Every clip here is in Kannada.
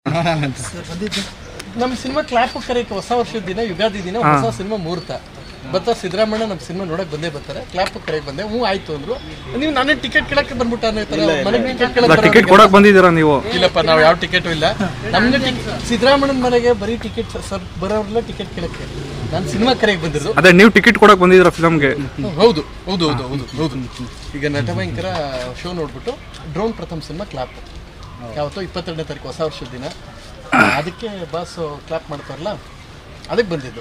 ನಮ್ಮ ಸಿನಿಮಾ ಕ್ಲಾಪ್ ಕರೆಯಕ್ಕೆ ಹೊಸ ವರ್ಷದ ದಿನ ಯುಗಾದಿ ದಿನ ಹೊಸ ಸಿನಿಮಾ ಮುಹೂರ್ತ ಬತ್ತ ಸಿದ್ದರಾಮಣ್ಣ ನಮ್ಮ ಸಿನಿಮಾ ನೋಡಕ್ ಬಂದೇ ಬರ್ತಾರೆ ಕ್ಲಾಪ್ ಕರೆಯಕ್ಕೆ ಬಂದೆ ಹ್ಞೂ ಆಯ್ತು ಅಂದ್ರು ನೀವು ನಾನೇ ಟಿಕೆಟ್ ಕೇಳಕ್ಕೆ ಬಂದ್ಬಿಟ್ಟ ಮನೆಗೆ ಟಿಕೆಟ್ ಅಲ್ಲ ಟಿಕೆಟ್ ಕೇಳಕ್ಕೆ ಕೊಡಕ್ ಬಂದಿದ್ದೀರಾ ನೀವು ಇಲ್ಲಪ್ಪ ನಾವು ಯಾವ ಟಿಕೆಟು ಇಲ್ಲ ನಮ್ಗೆ ಸಿದ್ದರಾಮಣ್ಣನ ಮನೆಗೆ ಬರೀ ಟಿಕೆಟ್ ಸರ್ ಬರೋರೆಲ್ಲ ಟಿಕೆಟ್ ಕೇಳಕ್ಕೆ ನಾನು ಸಿನಿಮಾ ಕರೆಯಕ್ಕೆ ಬಂದಿರೋದು ಅದೇ ನೀವು ಟಿಕೆಟ್ ಕೊಡಕ್ ಬಂದಿದ್ದೀರಾ ಫಿಲಮ್ಗೆ ಹೌದು ಹೌದು ಹೌದು ಹೌದು ಹೌದು ಈಗ ನಟಭಯಂಕರ ಶೋ ನೋಡ್ಬಿಟ್ಟು ಡ್ರೋನ್ ಪ್ರಥಮ ಸಿನಿಮಾ ಕ್ಲಾಪ್ ಯಾವತ್ತೋ ಇಪ್ಪತ್ತೆರಡನೇ ತಾರೀಕು ಹೊಸ ವರ್ಷದ ದಿನ ಅದಕ್ಕೆ ಬಾಸ್ ಕ್ಲಾಪ್ ಮಾಡ್ತಾರಲ್ಲ ಅದಕ್ಕೆ ಬಂದಿದ್ದು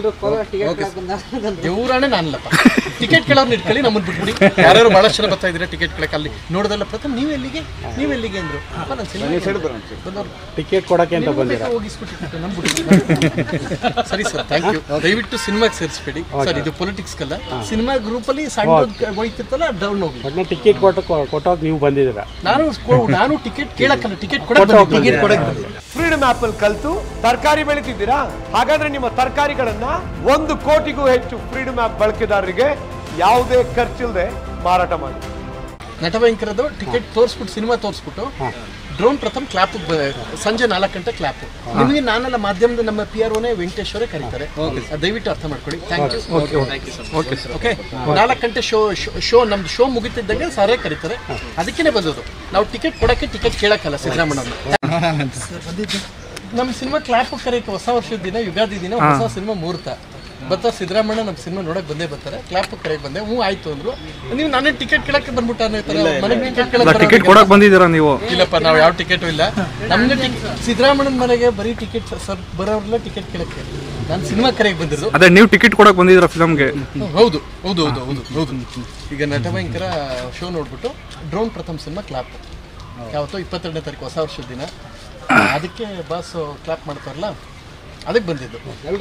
ಇವರಾಣೆ ನಾನಲ್ಲಪ್ಪ ಟಿಕೆಟ್ ಕೇಳೋರ್ನ ಇಟ್ಕೊಳ್ಳಿ ನಮ್ಮನ್ನ ಬಿಟ್ಬಿಡಿ ಯಾರ್ಯಾರು ಬಹಳಷ್ಟು ಜನ ಬರ್ತಾ ಇದ್ದೀರಾ ಟಿಕೆಟ್ ಕೇಳಕ್ಕೆ ಅಲ್ಲಿ ನೋಡೋದಲ್ಲ ಪ್ರಥಮ ನೀವು ಎಲ್ಲಿಗೆ ನೀವು ಎಲ್ಲಿಗೆ ಅಂದ್ರು ಅಪ್ಪ ನಾನು ಸಿನಿಮಾ ಬಂದವ್ರು ಟಿಕೆಟ್ ಕೊಡಕ್ಕೆ ಅಂತ ಬಂದಿರ ಹೋಗಿಸ್ಬಿಟ್ಟು ನಮ್ ಬಿಡಿ ಸರಿ ಸರ್ ಥ್ಯಾಂಕ್ ಯು ದಯವಿಟ್ಟು ಸಿನಿಮಾಗೆ ಸೇರಿಸ್ಬೇಡಿ ಸರ್ ಇದು ಪೊಲಿಟಿಕ್ಸ್ ಕಲ್ಲ ಸಿನಿಮಾ ಗ್ರೂಪ್ ಅಲ್ಲಿ ಸಣ್ಣ ಹೋಯ್ತಿರ್ತಲ್ಲ ಡೌನ್ ಹೋಗಿ ಒಟ್ಟಿನ ಟಿಕೆಟ್ ಕೊಟ್ಟು ಕೊಟ್ಟೋಗಿ ನೀವು ಬಂದಿದ್ದೀರಾ ನಾನು ಕೊ- ನಾನು ಟಿಕೆಟ್ ಕೇಳಕ್ಕಲ್ಲ ಟಿಕೆಟ್ ಕೊಡಕ್ಕೆ ಟಿಕೆಟ್ ಕೊಡಕ್ಕೆ ಫ್ರೀಡಮ್ ಆಪ್ ಅಲ್ಲಿ ಕಲ್ತು ತರಕಾರಿ ಬೆಳಿತಿದ್ದೀರಾ ಹಾಗಾದ್ರೆ ನಿಮ್ಮ ತರಕಾರಿಗಳನ್ನ ಒಂದು ಕೋಟಿಗೂ ಹೆಚ್ಚು ಫ್ರೀಡಮ್ ಆಪ್ ಬಳಕೆದಾರರಿಗೆ ಯಾವುದೇ ಖರ್ಚಿಲ್ಲದೆ ಮಾರಾಟ ಮಾಡಿ ನಟಭಯಂಕರದು ಟಿಕೆಟ್ ತೋರಿಸ್ಬಿಟ್ಟು ಸಿನಿಮಾ ತೋರಿಸ್ಬಿಟ್ಟು ಡ್ರೋನ್ ಪ್ರಥಮ ಕ್ಲಾಪ್ ಸಂಜೆ ನಾಲ್ಕು ಗಂಟೆ ಕ್ಲಾಪ್ ನಿಮಗೆ ನಾನೆಲ್ಲ ಮಾಧ್ಯಮದ ನಮ್ಮ ಪಿ ಆರ್ ಓನೇ ವೆಂಕಟೇಶ್ವರೇ ಕರೀತಾರೆ ಅದ್ ದಯವಿಟ್ಟು ಅರ್ಥ ಮಾಡ್ಕೊಳ್ಳಿ thank you okay sir okay ನಾಲ್ಕು ಗಂಟೆ ಶೋ ಶೋ ನಮ್ದು ಶೋ ಮುಗಿತಿದ್ದಂಗೆ ಸಾರೇ ಕರೀತಾರೆ ಅದಕ್ಕೇ ಬಂದದ್ದು ನಾವು ಟಿಕೆಟ್ ಕೊಡಕ್ಕೆ ಟಿಕೆಟ್ ಕೇಳಕ್ಕಲ್ಲ ಸಿದ್ದರಾಮಣ್ಣ ನಮ್ಮ ಸಿನಿಮಾ ಕ್ಲಾಪ್ ಕರೆಯಕ್ಕೆ ಹೊಸ ವರ್ಷದ ದಿನ ಯುಗಾದಿ ದಿನ ಹೊಸ ಸಿನಿಮಾ ಮುಹೂರ್ತ ಬತ್ತ ಸಿದ್ದರಾಮಣ್ಣ ನಮ್ಮ ಸಿನಿಮಾ ನೋಡಕ್ ಬಂದೇ ಬರ್ತಾರೆ ಕ್ಲಾಪ್ ಕರೆಯಕ್ಕೆ ಬಂದೆ ಹ್ಞೂ ಆಯ್ತು ಅಂದ್ರು ನೀವು ನಾನೇ ಟಿಕೆಟ್ ಕೇಳಕ್ಕೆ ಬಂದ್ಬಿಟ್ಟ ಮನೆಗೆ ಟಿಕೆಟ್ ಅಲ್ಲ ಟಿಕೆಟ್ ಕೇಳಕ್ಕೆ ಕೊಡಕ್ ಬಂದಿದ್ದೀರಾ ನೀವು ಇಲ್ಲಪ್ಪ ನಾವು ಯಾವ ಟಿಕೆಟು ಇಲ್ಲ ನಮ್ಗೆ ಸಿದ್ದರಾಮಣ್ಣನ ಮನೆಗೆ ಬರೀ ಟಿಕೆಟ್ ಸರ್ ಬರೋರೆಲ್ಲ ಟಿಕೆಟ್ ಕೇಳಕ್ಕೆ ನಾನು ಸಿನಿಮಾ ಕರೆಯಕ್ಕೆ ಬಂದಿರೋದು ಅದೇ ನೀವು ಟಿಕೆಟ್ ಕೊಡಕ್ ಬಂದಿದ್ದೀರಾ ಫಿಲಮ್ಗೆ ಹೌದು ಹೌದು ಹೌದು ಹೌದು ಹೌದು ಈಗ ನಟಭಯಂಕರ ಶೋ ನೋಡ್ಬಿಟ್ಟು ಡ್ರೋನ್ ಪ್ರಥಮ ಸಿನಿಮಾ ಕ್ಲಾಪ್ ಯಾವತ್ತೋ ಇಪ್ಪತ್ತೆರಡನೇ ತಾರೀಕು ಹೊಸ ವರ್ಷದ ದಿನ ಅದಕ್ಕೆ ಬಾಸ್ ಕ್ಲಾಪ್ ಮಾಡ್ತಾರಲ್ಲ ಅದಕ್ಕೆ ಬಂದಿದ್ದು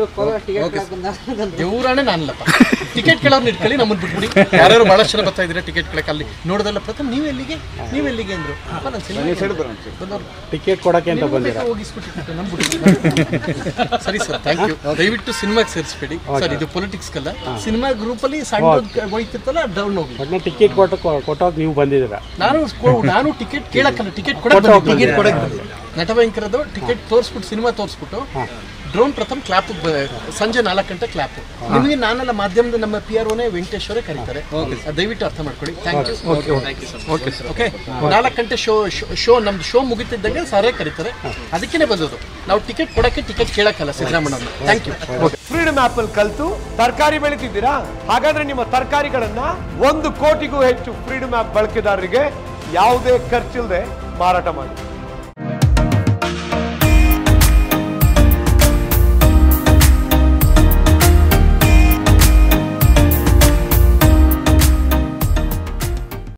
ಇವರಾಣೆ ನಾನಲ್ಲಪ್ಪ ಟಿಕೆಟ್ ಕೇಳೋರ್ನ ಇಟ್ಕೊಳ್ಳಿ ನಮ್ಮನ್ನ ಬಿಟ್ಬಿಡಿ ಯಾರ್ಯಾರು ಬಹಳಷ್ಟು ಜನ ಬರ್ತಾ ಇದ್ದೀರಾ ಟಿಕೆಟ್ ಕೇಳಕ್ಕೆ ಅಲ್ಲಿ ನೋಡೋದಲ್ಲ ಪ್ರಥಮ ನೀವು ಎಲ್ಲಿಗೆ ನೀವು ಎಲ್ಲಿಗೆ ಅಂದ್ರು ಅಪ್ಪ ನಾನು ಸಿನಿಮಾ ಬಂದವ್ರು ಟಿಕೆಟ್ ಕೊಡಕ್ಕೆ ಅಂತ ಬಂದಿರ ಹೋಗಿಸ್ಬಿಟ್ಟು ನಮ್ ಬಿಡಿ ಸರಿ ಸರ್ ಥ್ಯಾಂಕ್ ಯು ದಯವಿಟ್ಟು ಸಿನಿಮಾಗೆ ಸೇರಿಸ್ಬೇಡಿ ಸರ್ ಇದು ಪೊಲಿಟಿಕ್ಸ್ ಕಲ್ಲ ಸಿನಿಮಾ ಗ್ರೂಪ್ ಅಲ್ಲಿ ಸಣ್ಣ ಹೋಯ್ತಿರ್ತಲ್ಲ ಡೌನ್ ಹೋಗಿ ಒಟ್ಟಿನ ಟಿಕೆಟ್ ಕೊಟ್ಟು ಕೊಟ್ಟೋಗಿ ನೀವು ಬಂದಿದ್ದೀರಾ ನಾನು ಕೊ- ನಾನು ಟಿಕೆಟ್ ಕೇಳಕ್ಕಲ್ಲ ಟಿಕೆಟ್ ಕೊಡಕ್ಕೆ ಟಿಕೆಟ್ ಕೊಡಕ್ಕೆ ನಟಭಯಂಕರದು ಟಿಕೆಟ್ ತೋರಿಸ್ಬಿಟ್ಟು ಸಿನಿಮಾ ತೋರಿಸ್ಬಿಟ್ಟು ಡ್ರೋನ್ ಪ್ರಥಮ ಕ್ಲಾಪ್ ಸಂಜೆ ನಾಲ್ಕು ಗಂಟೆ ಕ್ಲಾಪ್ ನಿಮಗೆ ನಾನೆಲ್ಲ ಮಾಧ್ಯಮದ ನಮ್ಮ ಪಿ ಆರ್ ಓನೇ ವೆಂಕಟೇಶ್ವರೇ ಕರೀತಾರೆ ಅದ್ ದಯವಿಟ್ಟು ಅರ್ಥ ಮಾಡ್ಕೊಳ್ಳಿ thank you okay sir okay ನಾಲ್ಕು ಗಂಟೆ ಶೋ ಶೋ ನಮ್ದು ಶೋ ಮುಗಿತಿದ್ದಂಗೆ ಸಾರೇ ಕರೀತಾರೆ ಅದಕ್ಕೇ ಬಂದದ್ದು ನಾವು ಟಿಕೆಟ್ ಕೊಡಕ್ಕೆ ಟಿಕೆಟ್ ಕೇಳಕ್ಕಲ್ಲ Siddaramanna thank you freedom app ಅಲ್ಲಿ ಕಲ್ತು ತರಕಾರಿ ಬೆಳಿತಿದ್ದೀರಾ ಹಾಗಾದ್ರೆ ನಿಮ್ಮ ತರಕಾರಿಗಳನ್ನ ಒಂದು ಕೋಟಿಗೂ ಹೆಚ್ಚು ಫ್ರೀಡಮ್ ಆಪ್ ಬಳಕೆದಾರರಿಗೆ ಯಾವುದೇ ಖರ್ಚಿಲ್ಲದೆ ಮಾರಾಟ ಮಾಡಿ